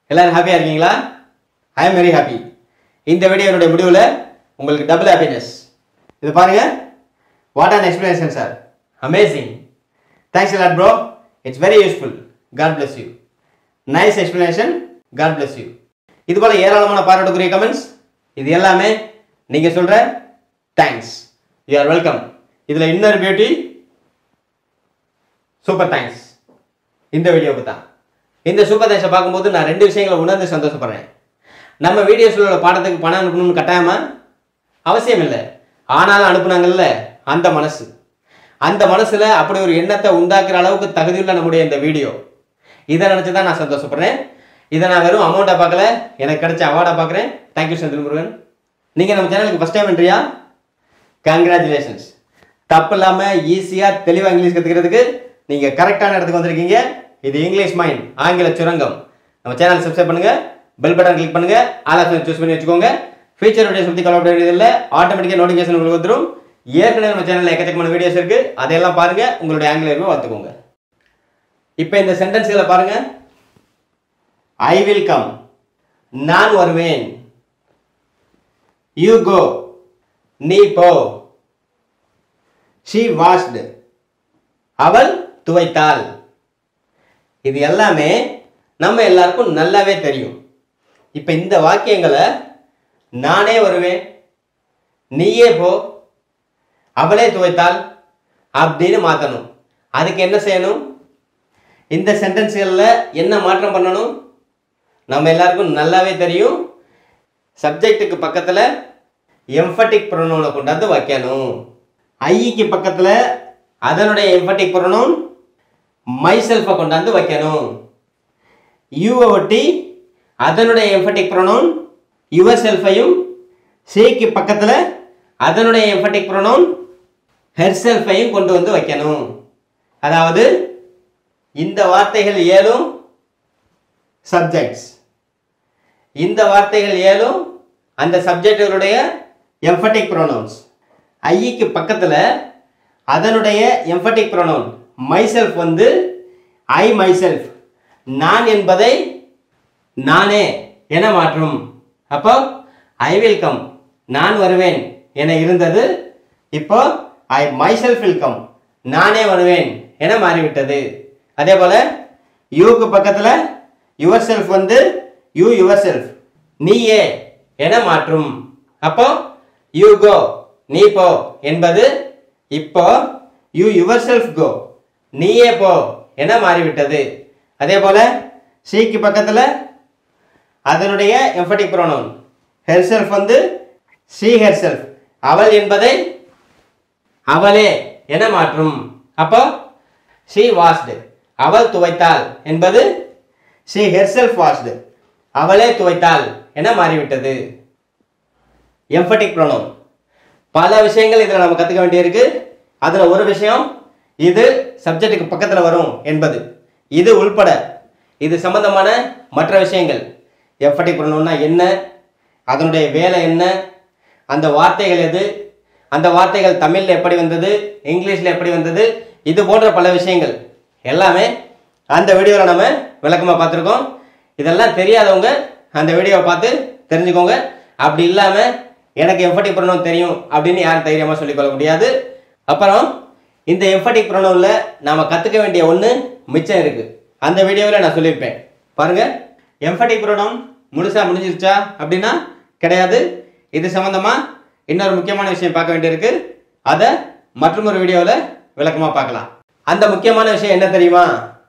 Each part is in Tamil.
எல்லாரும் ஹாப்பியாக இருக்கீங்களா ஐ எம் வெரி ஹாப்பி இந்த வீடியோனுடைய முடிவில் உங்களுக்கு டபுள் ஹாப்பினஸ் இது பாருங்க what an explanation sir amazing thanks lot bro it's very useful God bless you nice explanation God bless you இது போல ஏராளமான பாராட்டுக்குரிய கமெண்ட்ஸ் இது எல்லாமே நீங்கள் சொல்கிற தேங்க்ஸ் யூ ஆர் வெல்கம் இதில் இன்னொரு பியூட்டி சூப்பர் தேங்க்ஸ் இந்த வீடியோவுக்கு தான் இந்த சூப்பர் தேங்க்ஸை பார்க்கும்போது நான் ரெண்டு விஷயங்களை உணர்ந்து சந்தோஷப்படுறேன் நம்ம வீடியோஸில் உள்ள பாடத்துக்கு பணம் அனுப்பணும்னு கட்டாயமா அவசியம் இல்லை ஆனாலும் அனுப்புனாங்கல்ல அந்த மனசு அந்த மனசில் அப்படி ஒரு எண்ணத்தை உண்டாக்குற அளவுக்கு தகுதியுள்ள நம்முடைய இந்த வீடியோ இதை நினச்சி தான் நான் சந்தோஷப்படுறேன் இதை நான் வெறும் அமௌண்ட்டாக பார்க்கல எனக்கு கிடைச்ச அவார்டாக பார்க்குறேன் தேங்க்யூ செந்தில் முருகன் நீங்கள் நம்ம சேனலுக்கு ஃபஸ்ட் டைம் என்றியா கங்க்ராச்சுலேஷன்ஸ் தப்பு இல்லாமல் ஈஸியாக தெளிவாக இங்கிலீஷ் கற்றுக்கிறதுக்கு நீங்கள் கரெக்டான இடத்துக்கு வந்திருக்கீங்க இது இங்கிலீஷ் மைண்ட் ஆங்கில சுரங்கம் நம்ம சேனல் சப்ஸ்கிரைப் பண்ணுங்க பெல் பட்டன் கிளிக் பண்ணுங்க ஆல் ஆப்ஷன் சூஸ் பண்ணி வச்சுக்கோங்க ஃபீச்சர் வீடியோஸ் பற்றி கவலைப்பட வேண்டியதில்லை ஆட்டோமேட்டிக்காக நோட்டிஃபிகேஷன் உங்களுக்கு வந்துடும் ஏற்கனவே நம்ம சேனலில் எக்கச்சக்கமான வீடியோஸ் இருக்கு அதையெல்லாம் பாருங்க உங்களுடைய ஆங்கில அறிவை வளர்த்துக்கோங்க இப்போ இந்த சென்டென்ஸ்களை பாருங்க ஐ வில் கம் நான் வருவேன் யூ கோ நீ போ ஷீ வாஷ்டு அவள் துவைத்தாள் இது எல்லாமே நம்ம எல்லாருக்கும் நல்லாவே தெரியும் இப்போ இந்த வாக்கியங்களை நானே வருவேன் நீயே போ அவளே துவைத்தாள் அப்படின்னு மாற்றணும் அதுக்கு என்ன செய்யணும் இந்த சென்டென்ஸ்களில் என்ன மாற்றம் பண்ணணும் நம்ம எல்லாருக்கும் நல்லாவே தெரியும் சப்ஜெக்ட்டுக்கு பக்கத்தில் எம்ஃபட்டிக் ப்ரொனவுனை கொண்டாந்து வைக்கணும் ஐக்கு பக்கத்தில் அதனுடைய எம்ஃபட்டிக் ப்ரொனவுன் மை செல்ஃபை கொண்டாந்து வைக்கணும் யூவை ஒட்டி அதனுடைய எம்ஃபட்டிக் ப்ரொனவுன் யுவர் செல்ஃபையும் சேக்கு பக்கத்தில் அதனுடைய எம்ஃபட்டிக் ப்ரொனவுன் ஹெர் செல்ஃபையும் கொண்டு வந்து வைக்கணும் அதாவது இந்த வார்த்தைகள் ஏழும் சப்ஜெக்ட்ஸ் இந்த வார்த்தைகள் ஏழும் அந்த சப்ஜெக்டுகளுடைய எம்ஃபட்டிக் ப்ரோனவுன்ஸ் ஐக்கு பக்கத்தில் அதனுடைய எம்ஃபட்டிக் ப்ரோனவுன் மைசெல்ஃப் வந்து ஐ மைசெல்ஃப் நான் என்பதை நானே என மாற்றும் அப்போ ஐ வில் கம் நான் வருவேன் என இருந்தது இப்போ ஐ மைசெல்ஃப் வில் கம் நானே வருவேன் என மாறிவிட்டது அதே போல யூக்கு பக்கத்தில் யுவர் செல்ஃப் வந்து யூ யுவர் செல்ஃப் நீயே என மாற்றும் அப்போ யூ கோ நீ போ என்பது இப்போ யூ யுவர் செல்ஃப் கோ நீயே போ என மாறிவிட்டது அதே போல ஷீக்கு பக்கத்தில் அதனுடைய எம்பட்டிக் ப்ரோனவுன் ஹெர் செல்ஃப் வந்து ஷீ ஹெர் செல்ஃப் அவள் என்பதை அவளே என மாற்றும் அப்போ ஷீ வாஷ்டு அவள் துவைத்தாள் என்பது ஷீ ஹெர் செல்ஃப் வாஷ்டு அவளே துவைத்தாள் என மாறிவிட்டது எம்பட்டிக் ப்ரோனவுன் பல விஷயங்கள் இதில் நம்ம கற்றுக்க வேண்டியிருக்கு அதில் ஒரு விஷயம் இது சப்ஜெக்ட்டுக்கு பக்கத்தில் வரும் என்பது இது உள்பட இது சம்பந்தமான மற்ற விஷயங்கள் எம்பட்டிக் ப்ரோனவுன்னா என்ன அதனுடைய வேலை என்ன அந்த வார்த்தைகள் எது அந்த வார்த்தைகள் தமிழில் எப்படி வந்தது இங்கிலீஷில் எப்படி வந்தது இது போன்ற பல விஷயங்கள் எல்லாமே அந்த வீடியோவில் நம்ம விளக்கமாக பார்த்துருக்கோம் இதெல்லாம் தெரியாதவங்க அந்த வீடியோவை பார்த்து தெரிஞ்சுக்கோங்க அப்படி இல்லாமல் எனக்கு எம்பட்டிக் ப்ரோனவுன் தெரியும் அப்படின்னு யாரும் தைரியமாக சொல்லிக்கொள்ள முடியாது அப்புறம் இந்த எம்பட்டிக் ப்ரோனவுனில் நாம் கற்றுக்க வேண்டிய ஒன்று மிச்சம் இருக்குது அந்த வீடியோவில் நான் சொல்லியிருப்பேன் பாருங்கள் எம்பட்டிக் ப்ரோனவுன் முழுசாக முடிஞ்சிருச்சா அப்படின்னா கிடையாது இது சம்மந்தமாக இன்னொரு முக்கியமான விஷயம் பார்க்க வேண்டியிருக்கு அதை மற்றொரு வீடியோவில் விளக்கமாக பார்க்கலாம் அந்த முக்கியமான விஷயம் என்ன தெரியுமா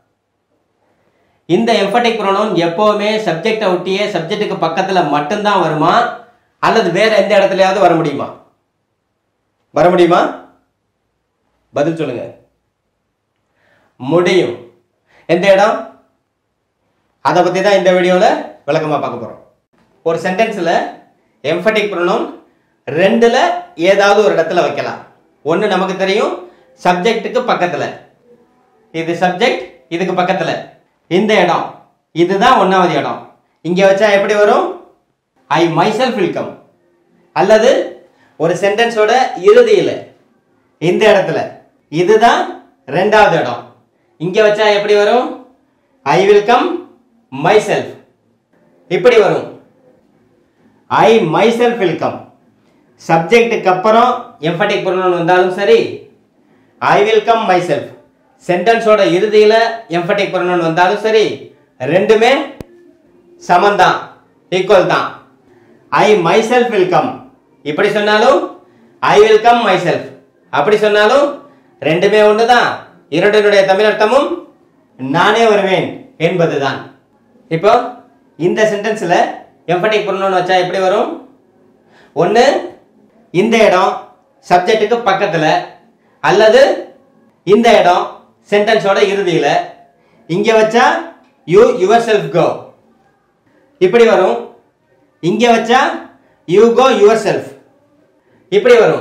இந்த எம்பட்டிக் ப்ரோனவுன் எப்போவுமே சப்ஜெக்டை ஒட்டியே சப்ஜெக்ட்டுக்கு பக்கத்தில் மட்டும்தான் வருமா அல்லது வேற எந்த இடத்துலயாவது வர முடியுமா வர முடியுமா பதில் சொல்லுங்க முடியும் எந்த இடம் அதை பற்றி தான் இந்த வீடியோவில் விளக்கமாக பார்க்க போகிறோம் ஒரு சென்டென்ஸில் எம்பட்டிக் ப்ரோனவுன் ரெண்டில் ஏதாவது ஒரு இடத்துல வைக்கலாம் ஒன்று நமக்கு தெரியும் சப்ஜெக்ட்டுக்கு பக்கத்தில் இது சப்ஜெக்ட் இதுக்கு பக்கத்தில் இந்த இடம் இதுதான் ஒன்றாவது இடம் இங்கே வச்சா எப்படி வரும் ஐ மைசெல்ஃப் வில் கம் அல்லது ஒரு சென்டென்ஸோட இறுதியில் இந்த இடத்துல இதுதான் ரெண்டாவது இடம் இங்கே வச்சா எப்படி வரும் I will come myself இப்படி வரும் I myself will come சப்ஜெக்ட்டுக்கு அப்புறம் எம்பட்டிக் ப்ரொனவுன் வந்தாலும் சரி I will come myself சென்டென்ஸோட இறுதியில் எம்பட்டிக் ப்ரொனவுன் வந்தாலும் சரி ரெண்டுமே சமந்தான் ஈக்குவல் தான் I myself will come இப்படி சொன்னாலும் I will come myself அப்படி சொன்னாலும் ரெண்டுமே ஒன்று தான் இரண்டினுடைய தமிழ் அர்த்தமும் நானே வருவேன் என்பதுதான் இப்போ இந்த சென்டென்ஸில் எம்பட்டிக் ப்ரொனவுன் வச்சா எப்படி வரும் ஒன்று இந்த இடம் சப்ஜெக்ட்டுக்கு பக்கத்தில் அல்லது இந்த இடம் சென்டென்ஸோட இறுதியில் இங்கே வச்சா யூ யுவர் செல்ஃப் கோ இப்படி வரும் இங்கே வச்சா யூ கோ யுவர் செல்ஃப் இப்படி வரும்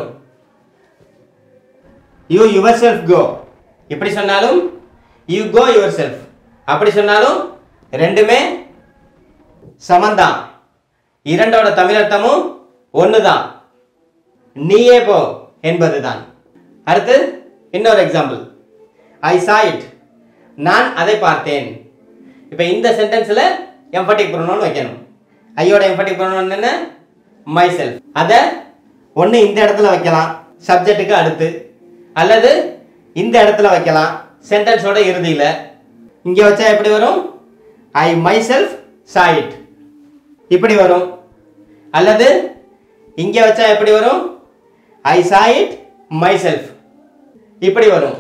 யூ யுவர் செல்ஃப் கோ இப்படி சொன்னாலும் யூ கோ யுவர் செல்ஃப் அப்படி சொன்னாலும் ரெண்டுமே சமந்தான் இரண்டோட தமிழ் அர்த்தமும் ஒன்று தான் நீயே போ என்பதுதான் அடுத்து இன்னொரு எக்ஸாம்பிள் ஐ சா இட் நான் அதை பார்த்தேன் இப்போ இந்த சென்டென்ஸில் எம்பட்டிக் ப்ரொனவுன் வைக்கணும் ஐயோட எம்பட்டிக் ப்ரொனவுன் என்ன மை செல்ஃப் அதை ஒன்று இந்த இடத்துல வைக்கலாம் சப்ஜெக்ட்டுக்கு அடுத்து அல்லது இந்த இடத்துல வைக்கலாம் சென்டென்ஸோட இறுதியில் இங்கே வச்சா எப்படி வரும் I myself saw it இப்படி வரும் அல்லது இங்கே வச்சா எப்படி வரும் ஐ சா இட் மை செல்ஃப் இப்படி வரும்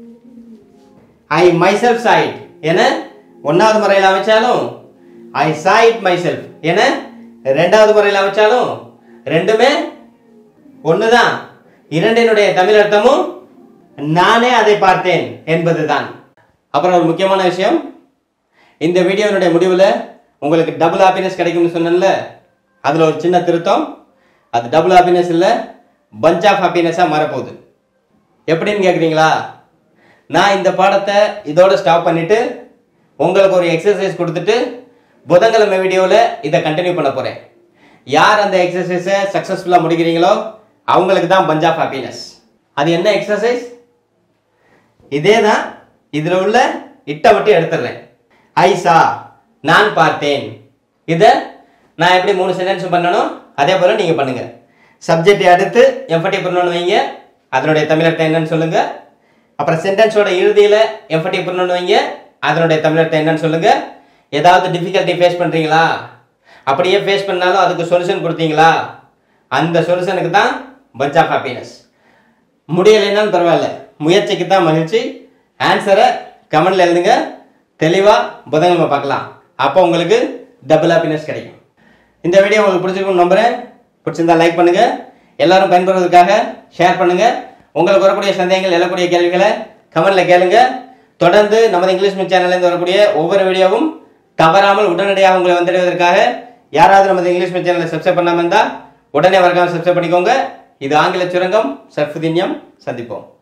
I myself saw it என ஒன்றாவது முறையில் அமைச்சாலும் ஐ சா இட் மை செல்ஃப் என ரெண்டாவது முறையில் அமைச்சாலும் ரெண்டுமே ஒன்று தான் இரண்டினுடைய தமிழ் அர்த்தமும் நானே அதை பார்த்தேன் என்பதுதான் அப்புறம் ஒரு முக்கியமான விஷயம் இந்த வீடியோனுடைய முடிவில் உங்களுக்கு டபுள் ஹாப்பினஸ் கிடைக்கும்னு சொன்னேன்ல அதில் ஒரு சின்ன திருத்தம் அது டபுள் ஹாப்பினஸ் இல்லை பஞ்ச் ஆஃப் ஹாப்பினஸாக மாறப்போகுது எப்படின்னு கேட்குறீங்களா நான் இந்த பாடத்தை இதோட ஸ்டாப் பண்ணிவிட்டு உங்களுக்கு ஒரு எக்ஸசைஸ் கொடுத்துட்டு புதன்கிழமை வீடியோவில் இதை கண்டினியூ பண்ண போகிறேன் யார் அந்த எக்ஸசைஸை சக்ஸஸ்ஃபுல்லாக முடிக்கிறீங்களோ அவங்களுக்கு தான் பஞ்ச் ஆஃப் ஹாப்பினஸ் அது என்ன எக்ஸசைஸ் இதே தான் இதில் உள்ள இட்டை மட்டும் எடுத்துடுறேன் ஐசா நான் பார்த்தேன் இதை நான் எப்படி மூணு சென்டென்ஸ் பண்ணணும் அதே போல் நீங்கள் பண்ணுங்கள் சப்ஜெக்ட் அடுத்து எஃபர்ட்டி பண்ணணும் வைங்க அதனுடைய தமிழர்த்தம் என்னன்னு சொல்லுங்கள் அப்புறம் சென்டென்ஸோட இறுதியில் எஃபர்ட்டி பண்ணணும் வைங்க அதனுடைய தமிழர்த்தம் என்னன்னு சொல்லுங்கள் ஏதாவது டிஃபிகல்ட்டி ஃபேஸ் பண்ணுறீங்களா அப்படியே ஃபேஸ் பண்ணாலும் அதுக்கு சொல்யூஷன் கொடுத்தீங்களா அந்த சொல்யூஷனுக்கு தான் பஞ்ச் ஆஃப் ஹாப்பினஸ் முடியலைன்னாலும் பரவாயில்ல முயற்சிக்கு தான் மகிழ்ச்சி ஆன்சரை கமெண்ட்ல எழுதுங்க தெளிவாக புதன்கிழமை பார்க்கலாம் அப்போ உங்களுக்கு டபுள் ஹாப்பினஸ் கிடைக்கும் இந்த வீடியோ உங்களுக்கு பிடிச்சிருக்கும்னு நம்புறேன் பிடிச்சிருந்தா லைக் பண்ணுங்க எல்லாரும் பயன்படுறதுக்காக ஷேர் பண்ணுங்க உங்களுக்கு வரக்கூடிய சந்தேகங்கள் எழக்கூடிய கேள்விகளை கமெண்ட்ல கேளுங்க தொடர்ந்து நமது இங்கிலீஷ் மீட் சேனல்லேருந்து வரக்கூடிய ஒவ்வொரு வீடியோவும் தவறாமல் உடனடியாக உங்களை வந்தடைவதற்காக யாராவது நமது இங்கிலீஷ் மீட் சேனலை சப்ஸ்கிரைப் பண்ணாமல் இருந்தால் உடனே வரக்காம சப்ஸ்கிரைப் பண்ணிக்கோங்க இது ஆங்கில சுரங்கம் சர்ஃபுதின்யம் சந்திப்போம்